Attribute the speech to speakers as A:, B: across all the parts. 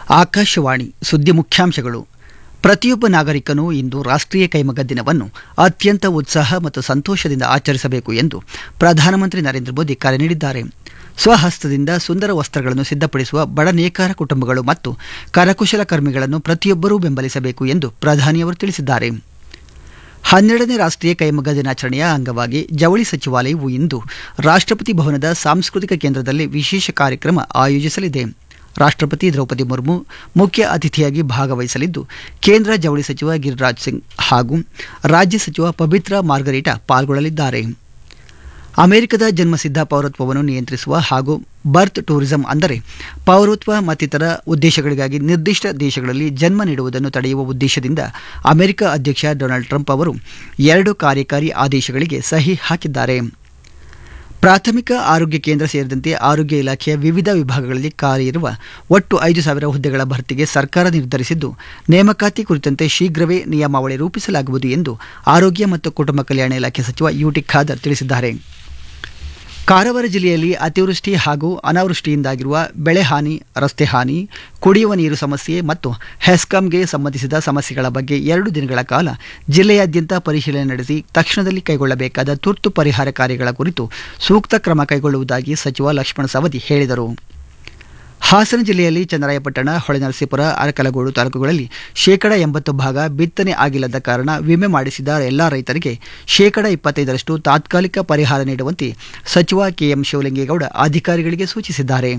A: ಆಕಾಶವಾಣಿ ಸುದ್ದಿ ಮುಖ್ಯಾಂಶಗಳು ಪ್ರತಿಯೊಬ್ಬ ನಾಗರಿಕನು ಇಂದು ರಾಷ್ಟ್ರೀಯ ಕೈಮಗ್ಗ ದಿನವನ್ನು ಅತ್ಯಂತ ಉತ್ಸಾಹ ಮತ್ತು ಸಂತೋಷದಿಂದ ಆಚರಿಸಬೇಕು ಎಂದು ಪ್ರಧಾನಮಂತ್ರಿ ನರೇಂದ್ರ ಮೋದಿ ಕರೆ ನೀಡಿದ್ದಾರೆ ಸ್ವಹಸ್ತದಿಂದ ಸುಂದರ ವಸ್ತ್ರಗಳನ್ನು ಸಿದ್ಧಪಡಿಸುವ ಬಡ ನೇಕಾರ ಕುಟುಂಬಗಳು ಮತ್ತು ಕರಕುಶಲ ಕರ್ಮಿಗಳನ್ನು ಪ್ರತಿಯೊಬ್ಬರೂ ಬೆಂಬಲಿಸಬೇಕು ಎಂದು ಪ್ರಧಾನಿಯವರು ತಿಳಿಸಿದ್ದಾರೆ ಹನ್ನೆರಡನೇ ರಾಷ್ಟ್ರೀಯ ಕೈಮಗ್ಗ ದಿನಾಚರಣೆಯ ಅಂಗವಾಗಿ ಜವಳಿ ಸಚಿವಾಲಯವು ಇಂದು ರಾಷ್ಟ್ರಪತಿ ಭವನದ ಸಾಂಸ್ಕೃತಿಕ ಕೇಂದ್ರದಲ್ಲಿ ವಿಶೇಷ ಕಾರ್ಯಕ್ರಮ ಆಯೋಜಿಸಲಿದೆ ರಾಷ್ಟ್ರಪತಿ ದ್ರೌಪದಿ ಮುರ್ಮು ಮುಖ್ಯ ಅತಿಥಿಯಾಗಿ ಭಾಗವಹಿಸಲಿದ್ದು ಕೇಂದ್ರ ಜವಳಿ ಸಚಿವ ಗಿರಿರಾಜ್ ಸಿಂಗ್ ಹಾಗೂ ರಾಜ್ಯ ಸಚಿವ ಪವಿತ್ರ ಮಾರ್ಗರೀಟಾ ಪಾಲ್ಗೊಳ್ಳಲಿದ್ದಾರೆ ಅಮೆರಿಕದ ಜನ್ಮಸಿದ್ಧ ಪೌರತ್ವವನ್ನು ನಿಯಂತ್ರಿಸುವ ಹಾಗೂ ಬರ್ತ್ ಟೂರಿಸಂ ಅಂದರೆ ಪೌರತ್ವ ಮತ್ತಿತರ ಉದ್ದೇಶಗಳಿಗಾಗಿ ನಿರ್ದಿಷ್ಟ ದೇಶಗಳಲ್ಲಿ ಜನ್ಮ ನೀಡುವುದನ್ನು ತಡೆಯುವ ಉದ್ದೇಶದಿಂದ ಅಮೆರಿಕ ಅಧ್ಯಕ್ಷ ಡೊನಾಲ್ಡ್ ಟ್ರಂಪ್ ಅವರು ಎರಡು ಕಾರ್ಯಕಾರಿ ಆದೇಶಗಳಿಗೆ ಸಹಿ ಹಾಕಿದ್ದಾರೆ ಪ್ರಾಥಮಿಕ ಆರೋಗ್ಯ ಕೇಂದ್ರ ಸೇರಿದಂತೆ ಆರೋಗ್ಯ ಇಲಾಖೆಯ ವಿವಿಧ ವಿಭಾಗಗಳಲ್ಲಿ ಖಾಲಿ ಇರುವ ಒಟ್ಟು ಐದು ಸಾವಿರ ಹುದ್ದೆಗಳ ಭರ್ತಿಗೆ ಸರ್ಕಾರ ನಿರ್ಧರಿಸಿದ್ದು ನೇಮಕಾತಿ ಕುರಿತಂತೆ ಶೀಘ್ರವೇ ನಿಯಮಾವಳಿ ರೂಪಿಸಲಾಗುವುದು ಎಂದು ಆರೋಗ್ಯ ಮತ್ತು ಕುಟುಂಬ ಕಲ್ಯಾಣ ಇಲಾಖೆ ಸಚಿವ ಯುಟಿ ಖಾದರ್ ತಿಳಿಸಿದ್ದಾರೆ ಕಾರವಾರ ಜಿಲ್ಲೆಯಲ್ಲಿ ಅತಿವೃಷ್ಟಿ ಹಾಗೂ ಅನಾವೃಷ್ಟಿಯಿಂದಾಗಿರುವ ಬೆಳೆ ಹಾನಿ ರಸ್ತೆ ಹಾನಿ ಕುಡಿಯುವ ನೀರು ಸಮಸ್ಯೆ ಮತ್ತು ಹೆಸ್ಕಾಂಗೆ ಸಂಬಂಧಿಸಿದ ಸಮಸ್ಯೆಗಳ ಬಗ್ಗೆ ಎರಡು ದಿನಗಳ ಕಾಲ ಜಿಲ್ಲೆಯಾದ್ಯಂತ ಪರಿಶೀಲನೆ ನಡೆಸಿ ತಕ್ಷಣದಲ್ಲಿ ಕೈಗೊಳ್ಳಬೇಕಾದ ತುರ್ತು ಪರಿಹಾರ ಕಾರ್ಯಗಳ ಕುರಿತು ಸೂಕ್ತ ಕ್ರಮ ಕೈಗೊಳ್ಳುವುದಾಗಿ ಸಚಿವ ಲಕ್ಷ್ಮಣ ಸವದಿ ಹೇಳಿದರು ಹಾಸನ ಜಿಲ್ಲೆಯಲ್ಲಿ ಚನ್ನರಾಯಪಟ್ಟಣ ಹೊಳೆನರಸೀಪುರ ಅರಕಲಗೂಡು ತಾಲೂಕುಗಳಲ್ಲಿ ಶೇಕಡ ಎಂಬತ್ತು ಭಾಗ ಬಿತ್ತನೆ ಆಗಿಲ್ಲದ ಕಾರಣ ವಿಮೆ ಮಾಡಿಸಿದ ಎಲ್ಲ ರೈತರಿಗೆ ಶೇಕಡ ಇಪ್ಪತ್ತೈದರಷ್ಟು ತಾತ್ಕಾಲಿಕ ಪರಿಹಾರ ನೀಡುವಂತೆ ಸಚಿವ ಕೆಎಂ ಶಿವಲಿಂಗೇಗೌಡ ಅಧಿಕಾರಿಗಳಿಗೆ ಸೂಚಿಸಿದ್ದಾರೆ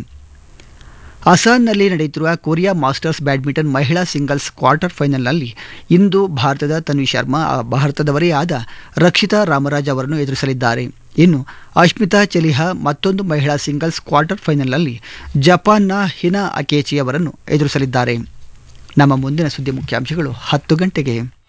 A: ಅಸ್ಸಾಂನಲ್ಲಿ ನಡೆಯುತ್ತಿರುವ ಕೊರಿಯಾ ಮಾಸ್ಟರ್ಸ್ ಬ್ಯಾಡ್ಮಿಂಟನ್ ಮಹಿಳಾ ಸಿಂಗಲ್ಸ್ ಕ್ವಾರ್ಟರ್ ಫೈನಲ್ನಲ್ಲಿ ಇಂದು ಭಾರತದ ತನ್ವಿ ಶರ್ಮಾ ಭಾರತದವರೇ ಆದ ರಕ್ಷಿತಾ ರಾಮರಾಜ್ ಅವರನ್ನು ಎದುರಿಸಲಿದ್ದಾರೆ ಇನ್ನು ಅಶ್ಮಿತಾ ಚೆಲಿಹಾ ಮತ್ತೊಂದು ಮಹಿಳಾ ಸಿಂಗಲ್ಸ್ ಕ್ವಾರ್ಟರ್ ಫೈನಲ್ನಲ್ಲಿ ಜಪಾನ್ನ ಹಿನಾ ಅಕೇಚಿ ಅವರನ್ನು ಎದುರಿಸಲಿದ್ದಾರೆ ನಮ್ಮ ಮುಂದಿನ ಸುದ್ದಿ ಮುಖ್ಯಾಂಶಗಳು ಹತ್ತು ಗಂಟೆಗೆ